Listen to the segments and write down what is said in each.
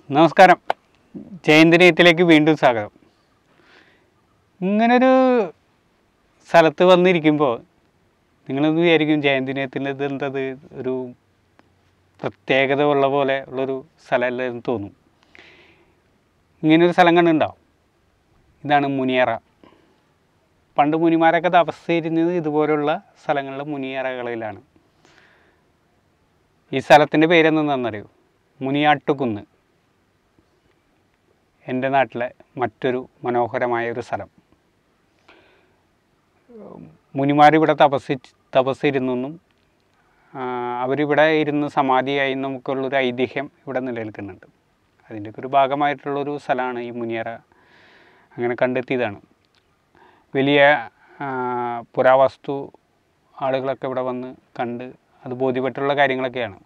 നമസ്കാരം ജയന്തിനയത്തിലേക്ക് വീണ്ടും സ്വാഗതം ഇങ്ങനൊരു സ്ഥലത്ത് വന്നിരിക്കുമ്പോൾ നിങ്ങളൊന്ന് വിചാരിക്കും ജയന്തിനയത്തിൻ്റെ ഇതെന്തത് ഒരു പ്രത്യേകത ഉള്ള പോലെ ഉള്ളൊരു സ്ഥലമല്ല എന്ന് തോന്നും ഇങ്ങനൊരു സ്ഥലം കണ്ടുണ്ടാവും ഇതാണ് മുനിയറ പണ്ട് മുനിമാരൊക്കെ തപസ്സിരുന്നത് ഇതുപോലുള്ള സ്ഥലങ്ങളിലെ മുനിയറകളിലാണ് ഈ സ്ഥലത്തിൻ്റെ പേരെന്താണെന്നറിയോ മുനിയാട്ടുകുന്ന് എൻ്റെ നാട്ടിലെ മറ്റൊരു മനോഹരമായ ഒരു സ്ഥലം മുനിമാരിവിടെ തപസ്സി തപസ്സിരുന്നെന്നും ആ, അവരിവിടെ ഇരുന്ന് സമാധിയായി നമുക്കുള്ളൊരു ഐതിഹ്യം ഇവിടെ നിലനിൽക്കുന്നുണ്ട് അതിൻ്റെയൊക്കെ ഒരു ഭാഗമായിട്ടുള്ളൊരു സ്ഥലമാണ് ഈ മുനിയറ അങ്ങനെ കണ്ടെത്തിയതാണ് വലിയ ആ, പുരാവസ്തു ആളുകളൊക്കെ ഇവിടെ വന്ന് കണ്ട് അത് ബോധ്യപ്പെട്ടുള്ള കാര്യങ്ങളൊക്കെയാണ്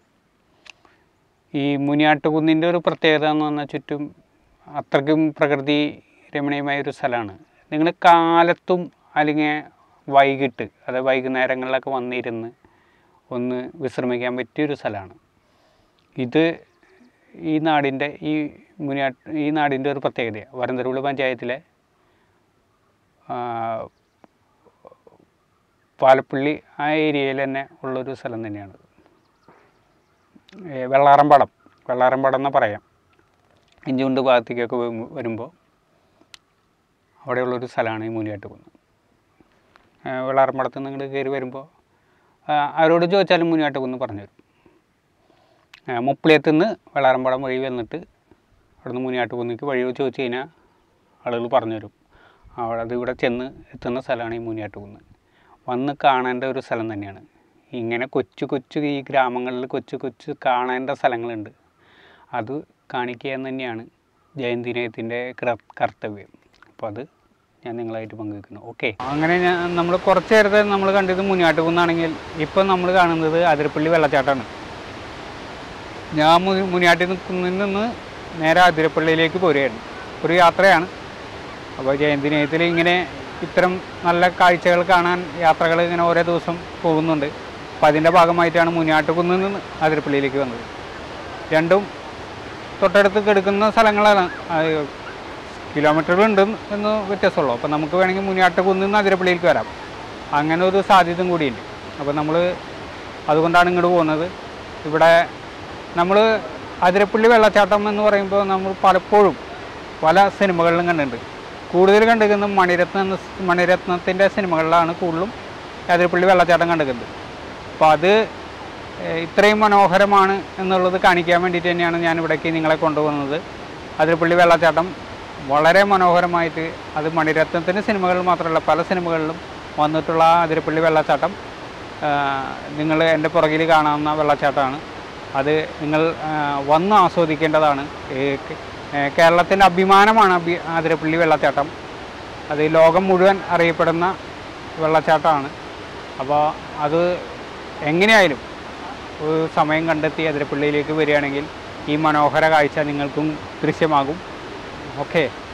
ഈ മുനിയാട്ടുകുന്നിൻ്റെ ഒരു പ്രത്യേകത എന്ന് പറഞ്ഞാൽ ചുറ്റും അത്രയ്ക്കും പ്രകൃതി രമണീയമായ ഒരു സ്ഥലമാണ് നിങ്ങൾ കാലത്തും അല്ലെങ്കിൽ വൈകിട്ട് അതായത് വൈകുന്നേരങ്ങളിലൊക്കെ വന്നിരുന്ന് ഒന്ന് വിശ്രമിക്കാൻ പറ്റിയൊരു സ്ഥലമാണ് ഇത് ഈ നാടിൻ്റെ ഈ മുനിയാ ഈ നാടിൻ്റെ ഒരു പ്രത്യേകതയാണ് വരന്തരൂള് പഞ്ചായത്തിലെ ആ, പാലപ്പള്ളി ആ ഏരിയയിൽ തന്നെ ഉള്ളൊരു സ്ഥലം തന്നെയാണ് ഏ, വെള്ളാറമ്പടം വെള്ളാറമ്പടം എന്ന് പറയാം ഇഞ്ചുണ്ട് ഭാഗത്തേക്കൊക്കെ വരും- വരുമ്പോൾ അവിടെയുള്ളൊരു സ്ഥലമാണ് ഈ മുനിയാട്ടുകുന്ന് ഏ, വെള്ളാറമ്പടത്ത് നിങ്ങൾ കയറി വരുമ്പോൾ ആ, ആരോട് ചോദിച്ചാലും മുനിയാട്ടുകുന്ന് പറഞ്ഞു തരും ഏ, മുപ്പിളിയത്ത് നിന്ന് വെള്ളാറമ്പടം വഴി വന്നിട്ട് അവിടുന്ന് മുനിയാട്ടുകുന്നിക്ക് വഴി ചോദിച്ചു കഴിഞ്ഞാൽ ആളുകൾ പറഞ്ഞു തരും അവിടെ അത് ഇവിടെ ചെന്ന് എത്തുന്ന സ്ഥലമാണ് ഈ മുനിയാട്ടുകുന്ന് വന്ന് കാണേണ്ട ഒരു സ്ഥലം തന്നെയാണ് ഇങ്ങനെ കൊച്ചു കൊച്ചു ഈ ഗ്രാമങ്ങളിൽ കൊച്ചു കൊച്ചു കാണേണ്ട സ്ഥലങ്ങളുണ്ട് അത് കാണിക്കുക എന്ന് തന്നെയാണ് ജയന്തിനയത്തിൻ്റെ കർത്തവ്യം അപ്പോൾ അത് ഞാൻ നിങ്ങളായിട്ട് പങ്കുവെക്കുന്നു ഓക്കെ അങ്ങനെ ഞാൻ നമ്മൾ കുറച്ച് നേരത്തെ നമ്മൾ കണ്ടത് മുനിയാട്ടുകുന്നാണെങ്കിൽ ഇപ്പം നമ്മൾ കാണുന്നത് അതിരപ്പള്ളി വെള്ളച്ചാട്ടമാണ് ഞാൻ മു- മുനിയാട്ടി കുന്നിൽ നിന്ന് നേരെ അതിരപ്പള്ളിയിലേക്ക് പോരുകയാണ് ഒരു യാത്രയാണ് അപ്പോൾ ജയന്തിനയത്തിൽ ഇങ്ങനെ ഇത്തരം നല്ല കാഴ്ചകൾ കാണാൻ യാത്രകൾ ഇങ്ങനെ ഓരോ ദിവസം പോകുന്നുണ്ട് അപ്പോൾ അതിൻ്റെ ഭാഗമായിട്ടാണ് മുനിയാട്ടുകുന്നിൽ നിന്ന് അതിരപ്പള്ളിയിലേക്ക് വന്നത് രണ്ടും തൊട്ടടുത്ത് കിടക്കുന്ന സ്ഥലങ്ങളാണ് അത് കിലോമീറ്ററുകളുണ്ട് എന്ന് വ്യത്യാസമുള്ളൂ അപ്പോൾ നമുക്ക് വേണമെങ്കിൽ മുനിയാട്ടുകുന്നിൽ നിന്ന് അതിരപ്പള്ളിയിലേക്ക് വരാം അങ്ങനെ ഒരു സാധ്യതയും കൂടിയുണ്ട് അപ്പോൾ നമ്മൾ അതുകൊണ്ടാണ് ഇങ്ങോട്ട് പോകുന്നത് ഇവിടെ നമ്മൾ അതിരപ്പള്ളി വെള്ളച്ചാട്ടം എന്ന് പറയുമ്പോൾ നമ്മൾ പലപ്പോഴും പല സിനിമകളിലും കണ്ടിട്ടുണ്ട് കൂടുതൽ കണ്ടിരിക്കുന്നത് മണിരത്ന എന്ന സ് മണിരത്നത്തിൻ്റെ സിനിമകളിലാണ് കൂടുതലും അതിരപ്പള്ളി വെള്ളച്ചാട്ടം കണ്ടിരിക്കുന്നത് അപ്പോൾ അത് ഏഹ്, ഇത്രയും മനോഹരമാണ് എന്നുള്ളത് കാണിക്കാൻ വേണ്ടിയിട്ട് തന്നെയാണ് ഞാൻ ഇവിടേക്ക് നിങ്ങളെ കൊണ്ടുപോകുന്നത് അതിരപ്പള്ളി വെള്ളച്ചാട്ടം വളരെ മനോഹരമായിട്ട് അത് മണിരത്നത്തിൻ്റെ സിനിമകളിൽ മാത്രമല്ല പല സിനിമകളിലും വന്നിട്ടുള്ള ആ അതിരപ്പള്ളി വെള്ളച്ചാട്ടം നിങ്ങൾ എൻ്റെ പുറകിൽ കാണാവുന്ന വെള്ളച്ചാട്ടമാണ് അത് നിങ്ങൾ ആ, വന്ന് ആസ്വദിക്കേണ്ടതാണ് കേരളത്തിൻ്റെ അഭിമാനമാണ് അഭി അതിരപ്പള്ളി വെള്ളച്ചാട്ടം അത് ലോകം മുഴുവൻ അറിയപ്പെടുന്ന വെള്ളച്ചാട്ടമാണ് അപ്പോൾ അത് എങ്ങനെയായാലും ഒരു സമയം കണ്ടെത്തി അതിരപ്പള്ളിയിലേക്ക് വരികയാണെങ്കിൽ ഈ മനോഹര കാഴ്ച നിങ്ങൾക്കും ദൃശ്യമാകും ഓക്കെ